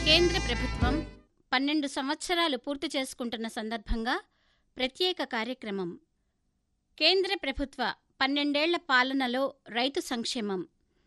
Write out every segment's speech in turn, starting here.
కేంద్ర ప్రభుత్వం పన్నెండు సంవత్సరాలు పూర్తి చేసుకుంటున్న సందర్భంగా ప్రత్యేక కార్యక్రమం కేంద్ర ప్రభుత్వ పన్నెండేళ్ల పాలనలో రైతు సంక్షేమం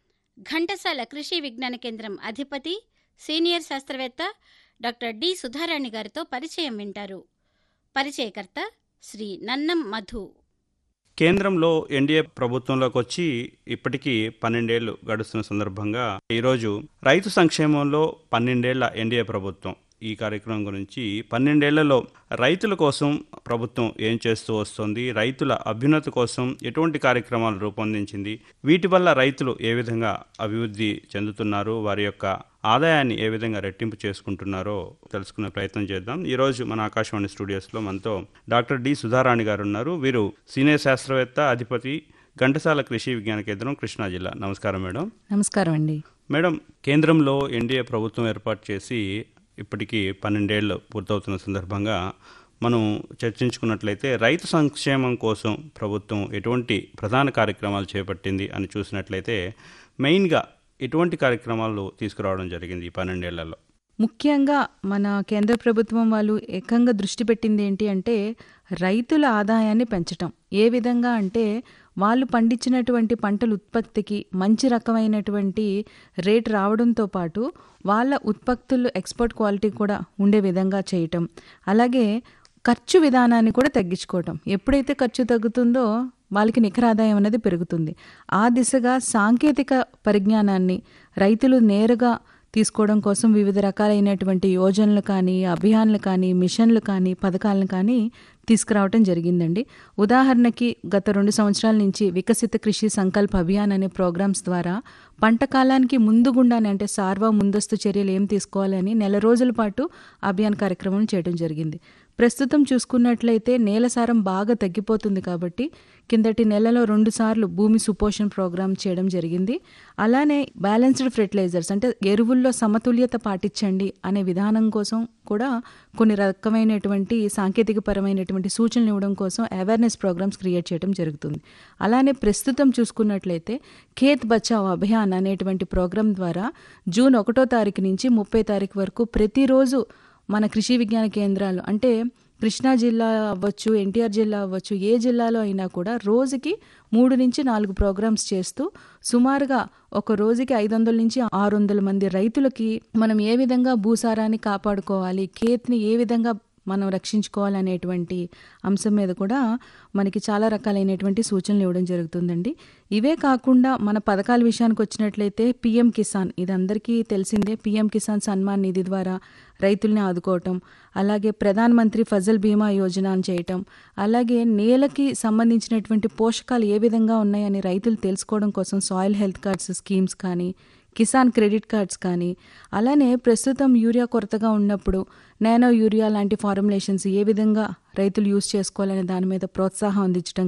ఘంటసాల కృషి విజ్ఞాన కేంద్రం అధిపతి సీనియర్ శాస్త్రవేత్త డాక్టర్ డి సుధారాణి గారితో పరిచయం వింటారు పరిచయకర్త శ్రీ నన్నం మధు కేంద్రంలో ఎన్డీఏ ప్రభుత్వంలోకి వచ్చి ఇప్పటికీ పన్నెండేళ్లు గడుస్తున్న సందర్భంగా ఈరోజు రైతు సంక్షేమంలో పన్నెండేళ్ల ఎన్డీఏ ప్రభుత్వం ఈ కార్యక్రమం గురించి పన్నెండేళ్లలో రైతుల కోసం ప్రభుత్వం ఏం చేస్తూ వస్తుంది రైతుల అభ్యున్నతి కోసం ఎటువంటి కార్యక్రమాలు రూపొందించింది వీటి వల్ల రైతులు ఏ విధంగా అభివృద్ధి చెందుతున్నారు వారి యొక్క ఆదాయాన్ని ఏ విధంగా రెట్టింపు చేసుకుంటున్నారో తెలుసుకునే ప్రయత్నం చేద్దాం ఈ రోజు మన ఆకాశవాణి స్టూడియోస్లో మనతో డాక్టర్ డి సుధారాణి గారు ఉన్నారు వీరు సీనియర్ శాస్త్రవేత్త అధిపతి ఘంటసాల కృషి విజ్ఞాన కేంద్రం కృష్ణా జిల్లా నమస్కారం మేడం నమస్కారం అండి మేడం కేంద్రంలో ఎన్డీఏ ప్రభుత్వం ఏర్పాటు చేసి ఇప్పటికీ పన్నెండేళ్ళు పూర్తవుతున్న సందర్భంగా మనం చర్చించుకున్నట్లయితే రైతు సంక్షేమం కోసం ప్రభుత్వం ఎటువంటి ప్రధాన కార్యక్రమాలు చేపట్టింది అని చూసినట్లయితే మెయిన్గా ఎటువంటి కార్యక్రమాలు తీసుకురావడం జరిగింది ఈ పన్నెండేళ్లలో ముఖ్యంగా మన కేంద్ర ప్రభుత్వం వాళ్ళు ఏకంగా దృష్టి పెట్టింది ఏంటి అంటే రైతుల ఆదాయాన్ని పెంచటం ఏ విధంగా అంటే వాళ్ళు పండించినటువంటి పంటల ఉత్పత్తికి మంచి రకమైనటువంటి రేట్ రావడంతో పాటు వాళ్ళ ఉత్పత్తులు ఎక్స్పోర్ట్ క్వాలిటీ కూడా ఉండే విధంగా చేయటం అలాగే ఖర్చు విధానాన్ని కూడా తగ్గించుకోవటం ఎప్పుడైతే ఖర్చు తగ్గుతుందో వాళ్ళకి నికర ఆదాయం అనేది పెరుగుతుంది ఆ దిశగా సాంకేతిక పరిజ్ఞానాన్ని రైతులు నేరుగా తీసుకోవడం కోసం వివిధ రకాలైనటువంటి యోజనలు కానీ అభియాన్లు కానీ మిషన్లు కానీ పథకాలను కానీ తీసుకురావటం జరిగిందండి ఉదాహరణకి గత రెండు సంవత్సరాల నుంచి వికసిత కృషి సంకల్ప అభియాన్ అనే ప్రోగ్రామ్స్ ద్వారా పంట కాలానికి ముందు గుండానే అంటే సార్వ ముందస్తు చర్యలు ఏం తీసుకోవాలని నెల రోజుల పాటు అభియాన్ కార్యక్రమం చేయడం జరిగింది ప్రస్తుతం చూసుకున్నట్లయితే నేల సారం బాగా తగ్గిపోతుంది కాబట్టి కిందటి నెలలో రెండు సార్లు భూమి సుపోషణ ప్రోగ్రాం చేయడం జరిగింది అలానే బ్యాలెన్స్డ్ ఫెర్టిలైజర్స్ అంటే ఎరువుల్లో సమతుల్యత పాటించండి అనే విధానం కోసం కూడా కొన్ని రకమైనటువంటి సాంకేతిక పరమైనటువంటి సూచనలు ఇవ్వడం కోసం అవేర్నెస్ ప్రోగ్రామ్స్ క్రియేట్ చేయడం జరుగుతుంది అలానే ప్రస్తుతం చూసుకున్నట్లయితే ఖేత్ బచావ్ అభియాన్ అనేటువంటి ప్రోగ్రాం ద్వారా జూన్ ఒకటో తారీఖు నుంచి ముప్పై తారీఖు వరకు ప్రతిరోజు మన కృషి విజ్ఞాన కేంద్రాలు అంటే కృష్ణా జిల్లా అవ్వచ్చు ఎన్టీఆర్ జిల్లా అవ్వచ్చు ఏ జిల్లాలో అయినా కూడా రోజుకి మూడు నుంచి నాలుగు ప్రోగ్రామ్స్ చేస్తూ సుమారుగా ఒక రోజుకి ఐదు వందల నుంచి ఆరు వందల మంది రైతులకి మనం ఏ విధంగా భూసారాన్ని కాపాడుకోవాలి కేత్ని ఏ విధంగా మనం రక్షించుకోవాలనేటువంటి అంశం మీద కూడా మనకి చాలా రకాలైనటువంటి సూచనలు ఇవ్వడం జరుగుతుందండి ఇవే కాకుండా మన పథకాల విషయానికి వచ్చినట్లయితే పిఎం కిసాన్ ఇది అందరికీ తెలిసిందే పిఎం కిసాన్ సన్మాన్ నిధి ద్వారా రైతుల్ని ఆదుకోవటం అలాగే ప్రధాన మంత్రి ఫజల్ బీమా యోజన అని చేయటం అలాగే నేలకి సంబంధించినటువంటి పోషకాలు ఏ విధంగా ఉన్నాయని రైతులు తెలుసుకోవడం కోసం సాయిల్ హెల్త్ కార్డ్స్ స్కీమ్స్ కానీ కిసాన్ క్రెడిట్ కార్డ్స్ కానీ అలానే ప్రస్తుతం యూరియా కొరతగా ఉన్నప్పుడు నానో యూరియా లాంటి ఫార్ములేషన్స్ ఏ విధంగా రైతులు యూజ్ చేసుకోవాలనే దాని మీద ప్రోత్సాహం అందించడం